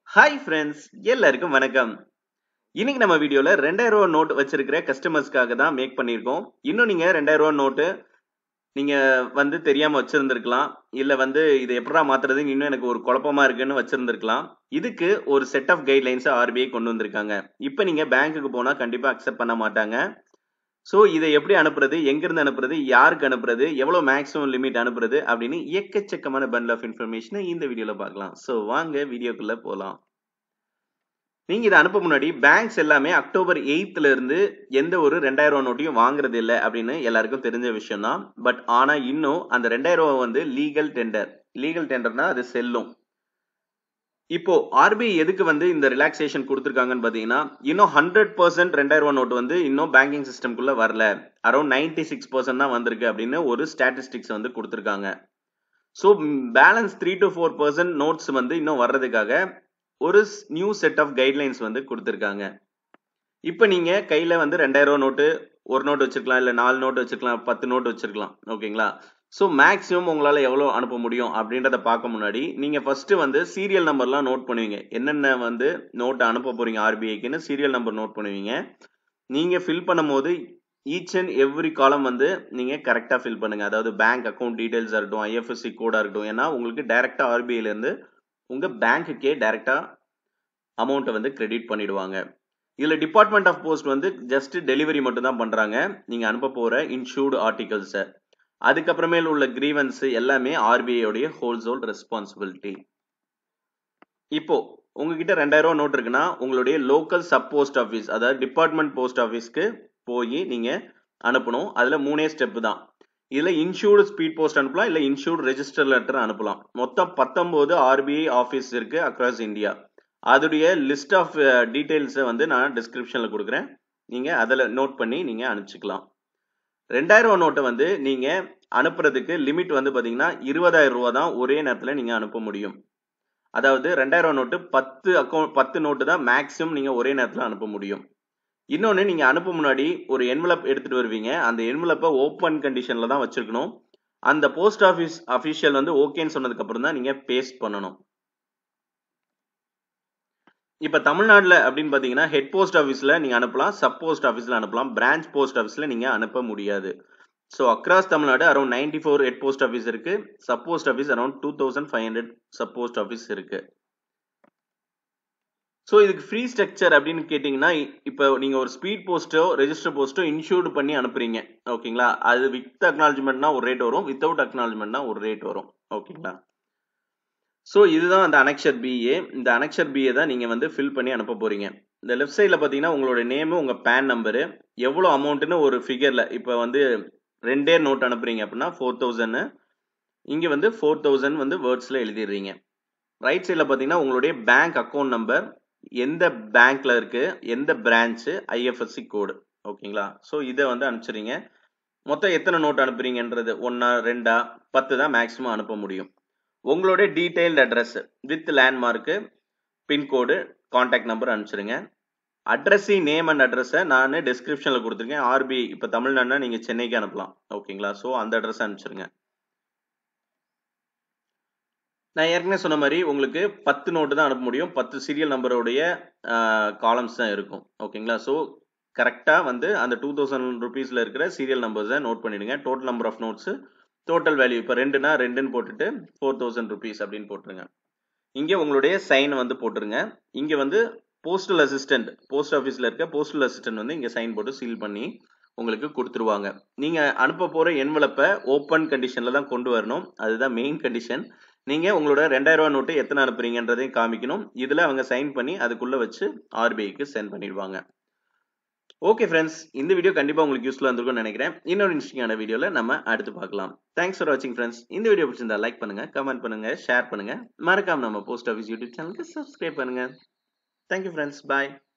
hi friends எல்லாருக்கும் வணக்கம் இன்னைக்கு நம்ம வீடியோல ரெண்டாயிரம் ரூபா நோட் வச்சிருக்கிற கஸ்டமர்ஸ்க்காக தான் மேக் பண்ணியிருக்கோம் இன்னும் நீங்க ரெண்டாயிரம் ரூபா நோட்டு நீங்க வந்து தெரியாம வச்சிருந்திருக்கலாம் இல்ல வந்து இதை எப்படா மாத்துறது இன்னும் எனக்கு ஒரு குழப்பமா இருக்குன்னு வச்சிருந்திருக்கலாம் இதுக்கு ஒரு செட் ஆஃப் கைட்லைன்ஸ் ஆர்பிஐ கொண்டு வந்திருக்காங்க இப்போ நீங்க பேங்க்குக்கு போனா கண்டிப்பா அக்செப்ட் பண்ண மாட்டாங்க ஸோ இதை எப்படி அனுப்புறது எங்கிருந்து அனுப்புறது யாருக்கு அனுப்புறது எவ்வளவு மேக்ஸிமம் லிமிட் அனுப்புறது அப்படின்னு எக்கச்சக்கமான பண்டில் ஆஃப் இன்ஃபர்மேஷனை இந்த வீடியோல பார்க்கலாம் ஸோ வாங்க வீடியோக்குள்ள போகலாம் நீங்க இதை அனுப்ப முன்னாடி பேங்க்ஸ் எல்லாமே அக்டோபர் எயித்துல இருந்து எந்த ஒரு ரெண்டாயிரம் ரூபா நோட்டையும் வாங்குறது இல்லை அப்படின்னு எல்லாருக்கும் தெரிஞ்ச விஷயம் தான் பட் ஆனா இன்னும் அந்த ரெண்டாயிரம் ரூபா வந்து லீகல் டெண்டர் லீகல் டெண்டர்னா அது செல்லும் இப்போ ஆர்பிஐ எதுக்கு வந்து இந்த ரிலாக்ஸேஷன் கொடுத்துருக்காங்கன்னு பார்த்தீங்கன்னா இன்னும் ஹண்ட்ரட் பர்சன்ட் ரெண்டாயிரம் ரூபா நோட் வந்து இன்னும் பேங்கிங் சிஸ்டம்குள்ள வரல அரௌண்ட் நைன்டி சிக்ஸ் பர்சன்ட் தான் வந்திருக்கு அப்படின்னு ஒரு ஸ்டாட்டிஸ்டிக்ஸ் வந்து கொடுத்துருக்காங்க so balance three to four percent notes வந்து இன்னும் வர்றதுக்காக ஒரு நியூ செட் ஆஃப் கைட்லைன்ஸ் வந்து கொடுத்துருக்காங்க இப்போ நீங்க கையில வந்து ரெண்டாயிரம் ரூபா நோட்டு ஒரு நோட் வச்சிருக்கலாம் இல்லை நாலு நோட் வச்சிருக்கலாம் பத்து நோட் வச்சிருக்கலாம் ஓகேங்களா ஸோ மேக்ஸிமம் உங்களால் எவ்வளோ அனுப்ப முடியும் அப்படின்றத பார்க்க முன்னாடி நீங்கள் ஃபர்ஸ்ட் வந்து சீரியல் நம்பர்லாம் நோட் பண்ணுவீங்க என்னென்ன வந்து நோட்டை அனுப்ப போறீங்க ஆர்பிஐக்குன்னு சீரியல் நம்பர் நோட் பண்ணுவீங்க நீங்கள் ஃபில் பண்ணும்போது ஈச் அண்ட் எவ்ரி காலம் வந்து நீங்கள் கரெக்டாக ஃபில் பண்ணுங்க அதாவது பேங்க் அக்கௌண்ட் டீடைல்ஸாக இருக்கட்டும் ஐஎஃப்எஸ்சி கோடாக இருக்கட்டும் ஏன்னா உங்களுக்கு டைரெக்டாக ஆர்பிஐலேருந்து உங்கள் பேங்க்குக்கே டைரெக்டாக அமௌண்ட்டை வந்து கிரெடிட் பண்ணிடுவாங்க இதில் டிபார்ட்மெண்ட் ஆஃப் போஸ்ட் வந்து ஜஸ்ட் டெலிவரி மட்டும் தான் பண்ணுறாங்க நீங்கள் அனுப்ப போகிற இன்சூர்டு ஆர்டிகல்ஸை அதுக்கப்புறமேல் உள்ள கிரீவன்ஸ் எல்லாமே ஆர்பிஐயோடைய ஹோல்சோல் ரெஸ்பான்சிபிலிட்டி இப்போ உங்ககிட்ட ரெண்டாயிரம் ரூபா நோட் இருக்குன்னா உங்களுடைய லோக்கல் சப் போஸ்ட் ஆஃபீஸ் அதாவது டிபார்ட்மெண்ட் போஸ்ட் ஆஃபீஸ்க்கு போய் நீங்க அனுப்பணும் அதுல மூணே ஸ்டெப் தான் இதுல இன்சூர்டு ஸ்பீட் போஸ்ட் அனுப்பலாம் இல்ல இன்சூர்டு ரெஜிஸ்டர் லெட்டர் அனுப்பலாம் மொத்தம் பத்தொன்பது ஆர்பிஐ ஆஃபீஸ் இருக்கு அக்ராஸ் இந்தியா அதோடைய லிஸ்ட் ஆஃப் டீடைல்ஸை வந்து நான் டிஸ்கிரிப்ஷன்ல கொடுக்குறேன் நீங்க அதில் நோட் பண்ணி நீங்க அனுப்பிச்சிக்கலாம் ரெண்டாயிரம் நோட்டை வந்து நீங்க அனுப்புறதுக்கு லிமிட் வந்து பாத்தீங்கன்னா இருபதாயிரம் ரூபா தான் ஒரே நேரத்தில் நீங்க அனுப்ப முடியும் அதாவது ரெண்டாயிரம் நோட்டு பத்து அக்கௌண்ட் பத்து நோட்டு தான் மேக்ஸிமம் நீங்க ஒரே நேரத்தில் அனுப்ப முடியும் இன்னொன்று நீங்க அனுப்ப முன்னாடி ஒரு என்வலப் எடுத்துட்டு வருவீங்க அந்த என்வலப்பை ஓப்பன் கண்டிஷன்ல தான் வச்சிருக்கணும் அந்த போஸ்ட் ஆஃபீஸ் அஃபிஷியல் வந்து ஓகேன்னு சொன்னதுக்கு அப்புறம் தான் நீங்க பேஸ்ட் பண்ணணும் இப்ப தமிழ்நாட்டில் அப்படின்னு பாத்தீங்கன்னா ஹெட் போஸ்ட் ஆஃபீஸ்ல நீங்க அனுப்பலாம் சப் போஸ்ட் ஆஃபீஸ்ல அனுப்பலாம் பிரான்ச் போஸ்ட் ஆஃபீஸ்ல நீங்க அனுப்ப முடியாது so across Tamil Nadu around ninety four head post office இருக்கு sub post office around two thousand five hundred sub post office இருக்கு ஸோ இதுக்கு ஃப்ரீ ஸ்ட்ரக்சர் அப்படின்னு கேட்டிங்கன்னா இப்போ நீங்கள் ஒரு ஸ்பீட் போஸ்ட்டோ ரெஜிஸ்டர் போஸ்ட்டோ இன்சூர்டு பண்ணி அனுப்புறீங்க ஓகேங்களா அது வித் அக்னாலஜ்மெண்ட்னா ஒரு ரேட் வரும் வித்தவுட் அக்னாலஜ்மெண்ட்னா ஒரு ரேட் வரும் ஓகேங்களா ஸோ இதுதான் அந்த அனெக்ஷர் பிஏ இந்த அனெக்ஷர் பிஏ தான் நீங்கள் வந்து ஃபில் பண்ணி அனுப்ப போறீங்க இந்த லெஃப்ட் சைடில் பார்த்தீங்கன்னா உங்களோட நேமு உங்கள் பேன் நம்பரு எவ்வளோ அமௌண்ட்டுன்னு ஒரு ஃபிகரில் இப்போ வந்து ரெண்டே நோட் அனுப்புறீங்க அப்படின்னா ஃபோர் தௌசண்ட் இங்கே வந்து ஃபோர் தௌசண்ட் வந்து வேர்ட்ஸில் எழுதிடுறீங்க ரைட் சைடில் பார்த்தீங்கன்னா உங்களுடைய பேங்க் அக்கௌண்ட் நம்பர் எந்த பேங்க்ல இருக்கு எந்த பிரான்ச்சு ஐஎஃப்எஸ்சி கோடு ஓகேங்களா ஸோ இதை வந்து அனுப்பிச்சிடுறீங்க மொத்தம் எத்தனை நோட் அனுப்புறீங்கன்றது ஒன்னா ரெண்டா பத்து தான் மேக்ஸிமம் அனுப்ப முடியும் உங்களுடைய detailed address with landmark pin code contact number அனுப்பிச்சிடுங்க அட்ரஸி நேம் அண்ட் அட்ரஸை நான் டிஸ்கிரிப்ஷனில் கொடுத்துருக்கேன் ஆர்பிஐ இப்போ தமிழ்நாடுனா நீங்கள் சென்னைக்கு அனுப்பலாம் ஓகேங்களா ஸோ அந்த அட்ரஸ் அனுப்பிச்சிருங்க நான் ஏற்கனவே சொன்ன மாதிரி உங்களுக்கு பத்து நோட்டு தான் அனுப்ப முடியும் பத்து சீரியல் நம்பருடைய காலம்ஸ் தான் இருக்கும் ஓகேங்களா ஸோ கரெக்டாக வந்து அந்த டூ தௌசண்ட் ருபீஸில் இருக்கிற சீரியல் நம்பர்ஸை நோட் பண்ணிடுங்க total number of notes total value இப்போ ரெண்டுனா ரெண்டுன்னு போட்டுட்டு ஃபோர் தௌசண்ட் ருபீஸ் அப்படின்னு போட்டுருங்க இங்கே உங்களுடைய சைன் வந்து போட்டுருங்க இங்கே வந்து போஸ்டல் அசிஸ்டன்ட் போஸ்ட் ஆஃபீஸில் இருக்க போஸ்டல் அசிஸ்டன்ட் வந்து இங்கே சைன் போட்டு சீல் பண்ணி உங்களுக்கு கொடுத்துருவாங்க நீங்கள் அனுப்ப போகிற என்வலப்பை ஓப்பன் கண்டிஷனில் தான் கொண்டு வரணும் அதுதான் மெயின் கண்டிஷன் நீங்கள் உங்களோட ரெண்டாயிரம் ரூபா நோட்டு எத்தனை அனுப்புறீங்கன்றதையும் காமிக்கணும் இதில் அவங்க சைன் பண்ணி அதுக்குள்ளே வச்சு ஆர்பிஐக்கு சென்ட் பண்ணிடுவாங்க ஓகே ஃப்ரெண்ட்ஸ் இந்த வீடியோ கண்டிப்பாக உங்களுக்கு யூஸ்ஃபுல்லாக இருந்திருக்கும்னு நினைக்கிறேன் இன்னொரு இன்ட்ரெஸ்டிங்கான வீடியோவில் நம்ம அடுத்து பார்க்கலாம் தேங்க்ஸ் ஃபார் வாட்சிங் ஃப்ரெண்ட்ஸ் இந்த வீடியோ பிடிச்சிருந்தா லைக் பண்ணுங்க கமெண்ட் பண்ணுங்க ஷேர் பண்ணுங்க மறக்காம நம்ம போஸ்ட் ஆஃபீஸ் யூடியூப் சேனலுக்கு சப்ஸ்கிரைப் பண்ணுங்க தேங்க்யூ ஃப்ரெண்ட்ஸ் பாய்